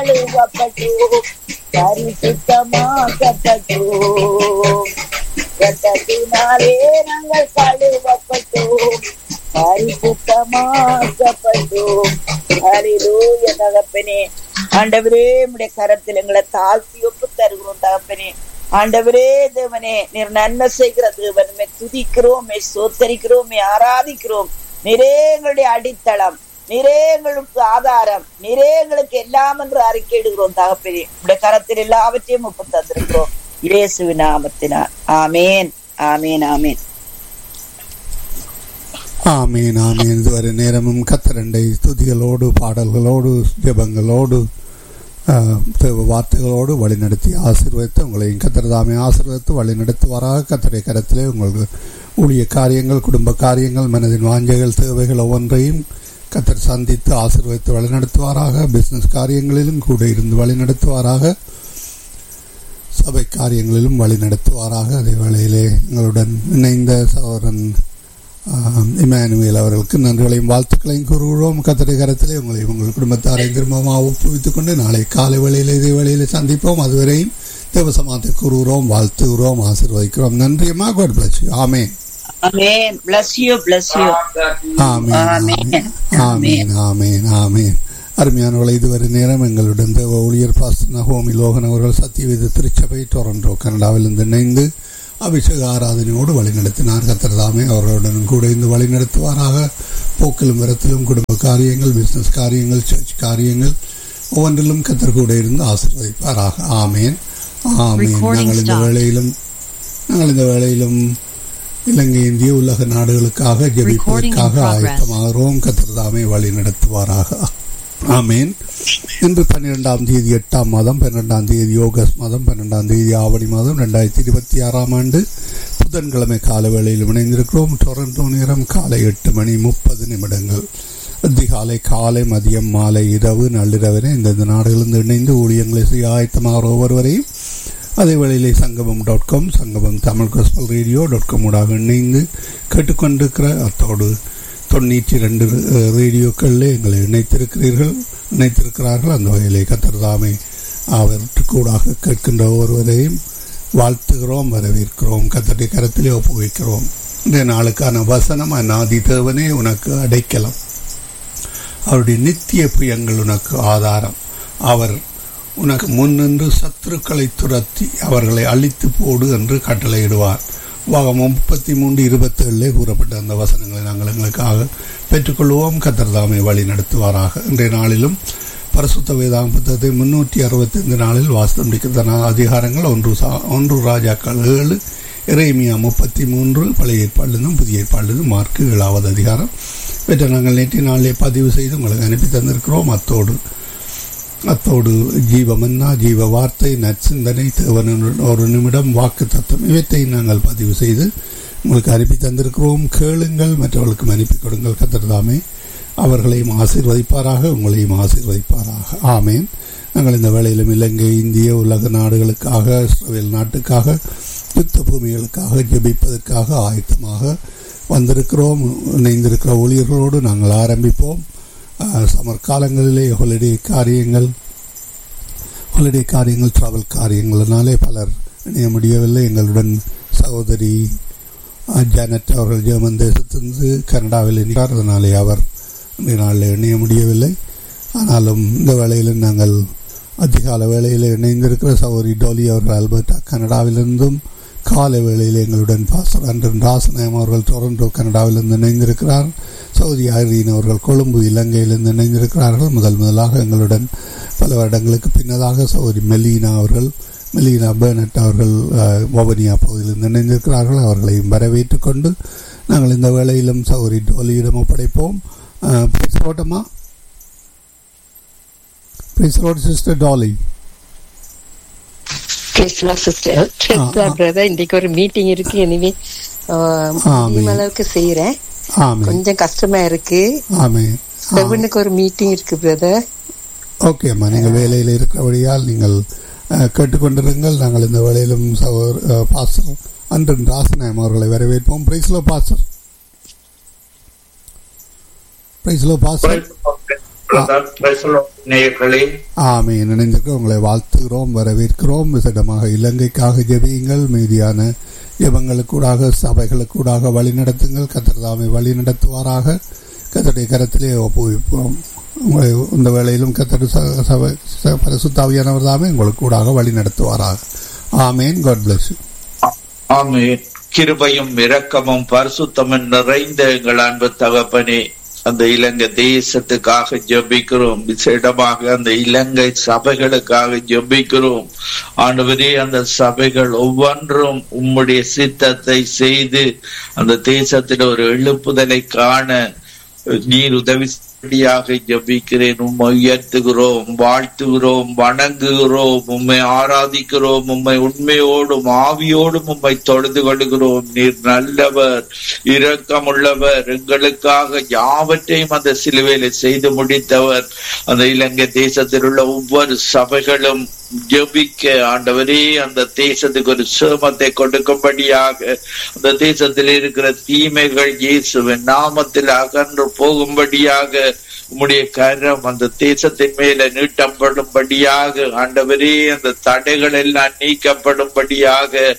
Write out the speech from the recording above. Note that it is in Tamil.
கழுவப்பட்டோம் பரிசுத்தமாக்கப்பட்டோம் ரத்தத்தினாலே நாங்கள் கழுவப்பட்டோம் பரிசுத்தமாக்கப்பட்டோம் ஹalleluya தகப்பனே ஆண்டவரே உம்முடைய கரத்தில் எங்களை தாழ்த்தி ஒப்பு தருகிறோம் தகப்பனே ஆண்டவரே தேவனே நீர் நன்மை செய்கிற தேவனுமே துதிக்கிறோம் மே சோத்தரிக்கிறோம் மே ஆராதிக்கிறோம் நிறைய எங்களுடைய அடித்தளம் நிறைய எங்களுக்கு ஆதாரம் நிறைய எங்களுக்கு எல்லாம் என்று அறிக்கையிடுகிறோம் தகப்பனே உடைய கரத்தில் எல்லாவற்றையும் ஒப்பு தந்திருக்கிறோம் இயேசுவின் நாமத்தினால் ஆமேன் ஆமேன் ஆமேன் ஆமீன் ஆமீன் இதுவரை நேரமும் கத்தரண்டை துதிகளோடு பாடல்களோடு ஜெபங்களோடு ஆஹ், தேவ வார்த்தைகளோடு வழிநடத்தி ஆசீர்வதித்து உங்களையும் கத்திரதாமே ஆசீர்வதித்து வழிநடத்துவாராக கத்தரை கரத்திலே உங்களுக்கு ஊழிய காரியங்கள் குடும்ப காரியங்கள் மனதின் வாஞ்சைகள் தேவைகள் ஒவ்வொன்றையும் கத்தர் சந்தித்து ஆசீர்வதித்து வழிநடத்துவாராக பிசினஸ் காரியங்களிலும் கூட இருந்து வழிநடத்துவாராக சபை காரியங்களிலும் வழி நடத்துவாராக அதே வேளையிலே எங்களுடன் இணைந்த சகோதரன் ஆம், இமானுவேல் அவர்களுக்கு நன்றிகளையும் வாழ்த்துக்களையும் கூறுகிறோம் கத்தடை கரத்திலே உங்களை உங்கள் குடும்பத்தாரை திரும்பமாக ஒப்புவித்துக் கொண்டு நாளை காலை வேளையில் இதே வேளையிலே சந்திப்போம் அதுவரையும் தேவசமாத்தை கூறுகிறோம் வாழ்த்துகிறோம் ஆசீர்வதிக்கிறோம் நன்றியம்மா God bless you. Amen amen bless you bless you ஆமென் ஆமென். ஆமென் ஆமென் ஆமென் அருமையானவளை இதுவரை நேரம் எங்களுடன் தேவ ஊழியர் பாஸ்டர் நகோமி லோகன் அவர்கள் சத்தியவேத திருச்சபை டொரண்டோ கனடாவிலிருந்து இணைந்து அபிஷேக ஆராதனையோடு வழிநடத்தினார் கத்திரதாமே அவர்களுடன் கூட இருந்து வழிநடத்துவாராக போக்கிலும் விரத்திலும் குடும்ப காரியங்கள் பிசினஸ் காரியங்கள் சர்ச் காரியங்கள் ஒவ்வொன்றிலும் கத்தர் கூட இருந்து ஆசீர்வதிப்பாராக ஆமேன் ஆமேன் Recording நாங்கள் இந்த stopped. வேளையிலும் நாங்கள் இந்த வேளையிலும் இலங்கை இந்திய உலக நாடுகளுக்காக ஜெபிப்பதற்காக progress. ஆயத்தமாகிறோம் கத்திரதாமே வழி நடத்துவாராக ஆமேன் இன்று பன்னிரெண்டாம் தேதி எட்டாம் மாதம் பன்னிரெண்டாம் தேதி ஆகஸ்ட் மாதம் பன்னிரெண்டாம் தேதி ஆவணி மாதம் ரெண்டாயிரத்தி இருபத்தி ஆறாம் ஆண்டு புதன்கிழமை கால வேளையில் இணைந்திருக்கிறோம் டொரண்டோ நேரம் காலை எட்டு மணி முப்பது நிமிடங்கள் அதிகாலை காலை மதியம் மாலை இரவு நள்ளிரவரை இந்தந்த நாடுகளிலிருந்து இணைந்து ஊழியங்களை செய்ய ஆயத்தமாகிற ஒவ்வொருவரையும் அதே வேளையிலே சங்கமம் dot com Sangamam Tamil gospel radio dot com ஊடாக இணைந்து கேட்டுக்கொண்டிருக்கிற அத்தோடு தொண்ணூற்றி ரெண்டு ரேடியோக்களில் எங்களை இணைத்திருக்கிறீர்கள் இணைத்திருக்கிறார்கள் அந்த வகையிலே கத்தர்தாமை அவற்றுக்கூடாக கேட்கின்ற ஒருவரையும் வாழ்த்துகிறோம் வரவேற்கிறோம் கத்தருடைய கரத்திலே ஒப்புவிக்கிறோம் இன்றைய நாளுக்கான வசனம் அநாதி தேவனே உனக்கு அடைக்கலம் அவருடைய நித்திய புயங்கள் உனக்கு ஆதாரம் அவர் உனக்கு முன்னின்று சத்துருக்களை துரத்தி அவர்களை அழித்து போடு என்று கட்டளையிடுவார் வாகமம் முப்பத்தி மூன்று இருபத்தேழுலே கூறப்பட்ட அந்த வசனங்களை நாங்கள் எங்களுக்காக பெற்றுக்கொள்வோம் கத்தர்தாமை வழி நடத்துவாராக இன்றைய நாளிலும் பரிசுத்த வேதாங்க புத்தகத்தை முன்னூற்றி அறுபத்தைந்து நாளில் வாஸ்தம் முடிக்கிற அதிகாரங்கள் ஒன்று சா ஒன்று ராஜாக்கள் ஏழு இறைமியா முப்பத்தி மூன்று பழைய ஏற்பாடுலேருந்தும் புதிய ஏற்பாடுலேருந்து மார்க்கு ஏழாவது அதிகாரம் இவற்றை நாங்கள் நேற்று நாளிலே பதிவு செய்து உங்களுக்கு அனுப்பி தந்திருக்கிறோம் அத்தோடு அத்தோடு ஜீவமன்னா ஜீவ வார்த்தை நற்சிந்தனை தேவனுடன் ஒரு நிமிடம் வாக்கு தத்துவம் இவற்றை நாங்கள் பதிவு செய்து உங்களுக்கு அனுப்பி தந்திருக்கிறோம் கேளுங்கள் மற்றவர்களுக்கும் அனுப்பி கொடுங்கள் கத்திரதாமே அவர்களையும் ஆசீர்வதிப்பாராக உங்களையும் ஆசீர்வதிப்பாராக ஆமேன் நாங்கள் இந்த வேளையிலும் இலங்கை இந்திய உலக நாடுகளுக்காக இஸ்ரேல் நாட்டுக்காக யுத்த பூமிகளுக்காக ஜெபிப்பதற்காக ஆயத்தமாக வந்திருக்கிறோம் இணைந்திருக்கிற ஊழியர்களோடு நாங்கள் ஆரம்பிப்போம் அஹ், சம்மர் காலங்களிலே ஹாலிடே காரியங்கள் ஹாலிடே காரியங்கள் டிராவல் காரியங்கள்னாலே பலர் இணைய முடியவில்லை எங்களுடன் சகோதரி அஹ், ஜானட் அவர்கள் ஜெர்மன் தேசத்திலிருந்து கனடாவில் இருக்கிறார் அதனாலே அவர் இந்த நாளில் இணைய முடியவில்லை ஆனாலும் இந்த வேளையில் நாங்கள் அதிகால வேளையில் இணைந்திருக்கிற சகோதரி டோலி அவர்கள் அல்பர்டா கனடாவிலிருந்தும் காலை வேளையில் எங்களுடன் பாஸ்டர் அன்றன் ராசநாயம் அவர்கள் டொரண்டோ கனடாவிலிருந்து இணைந்திருக்கிறார் சவுதி ஐரீன் அவர்கள் கொழும்பு இலங்கையிலிருந்து இணைந்திருக்கிறார்கள் முதல் முதலாக எங்களுடன் பல வருடங்களுக்கு பின்னதாக சகோதரி மெலீனா அவர்கள் மெலீனா பேர்னட் அவர்கள் அஹ், வவுனியா பகுதியிலிருந்து இணைந்திருக்கிறார்கள் அவர்களையும் வரவேற்றுக் கொண்டு நாங்கள் இந்த வேளையிலும் சகோதரி டோலியிடம் ஒப்படைப்போம் பேசப்பட்டமா பேசலோட் சிஸ்டர் டாலி பேசலாம் சிஸ்டர் ஆ, ஆ. பிரதர் இன்னைக்கு ஒரு மீட்டிங் இருக்கு எனவே ஆமென். அளவுக்கு செய்யறேன் ஆமே கொஞ்சம் கஷ்டமா இருக்கு ஆமே செவனுக்கு ஒரு மீட்டிங் இருக்கு பிரதர் ஓகே அம்மா நீங்கள் வேலையில் இருக்கிறபடியால் நீங்கள் அஹ், கேட்டுக்கொண்டிருங்கள் நாங்கள் இந்த வேலையிலும் சகோதர அஹ், பாஸ்டர் அன்றன் ராசநாயம் அவர்களை வரவேற்போம் பிரைஸ்லோ பாஸ்டர் பிரைஸ்லோ பாஸ்டர் நேயர்களே ஆமே இணைந்திருக்க உங்களை வாழ்த்துகிறோம் வரவேற்கிறோம் விசடமாக இலங்கைக்காக ஜெபியுங்கள் மீதியான ஜெபங்களுக்கூடாக சபைகளுக்கூடாக வழி நடத்துங்கள் கத்திரதாமை வழி நடத்துவாராக கத்தருடைய கரத்திலே ஒப்புவிப்போம் உங்களை இந்த வேளையிலும் கத்தரு சபை பரிசுத்தாவியானவர் தாமே உங்களுக்கு கூடாக வழி நடத்துவாராக ஆமேன் காட் பிளஸ் யூ ஆமே கிருபையும் இரக்கமும் பரிசுத்தமும் நிறைந்த எங்கள் அன்பு தகப்பனே அந்த இலங்கை தேசத்துக்காக ஜெபிக்கிறோம் விசேடமாக அந்த இலங்கை சபைகளுக்காக ஜெபிக்கிறோம் ஆண்டவரே அந்த சபைகள் ஒவ்வொன்றும் உம்முடைய சித்தத்தை செய்து அந்த தேசத்தில் ஒரு எழுப்புதலை காண நீர் உதவி படியாக ஜபிக்கிறேன் உம்மை உயர்த்துகிறோம் வாழ்த்துகிறோம் வணங்குகிறோம் உம்மை ஆராதிக்கிறோம் உம்மை உண்மையோடும் ஆவியோடும் உம்மை தொழுது கொள்கிறோம் நீர் நல்லவர் இரக்கமுள்ளவர் எங்களுக்காக யாவற்றையும் அந்த சிலுவையில செய்து முடித்தவர் அந்த இலங்கை தேசத்தில் உள்ள ஒவ்வொரு சபைகளும் ஜபிக்க ஆண்டவரே அந்த தேசத்துக்கு ஒரு சேமத்தை கொடுக்கும்படியாக அந்த தேசத்தில் இருக்கிற தீமைகள் இயேசுவின் நாமத்தில் அகன்று போகும்படியாக உம்முடைய கரம் அந்த தேசத்தின் மேல நீட்டப்படும்படியாக ஆண்டவரே அந்த தடைகள் எல்லாம் நீக்கப்படும்படியாக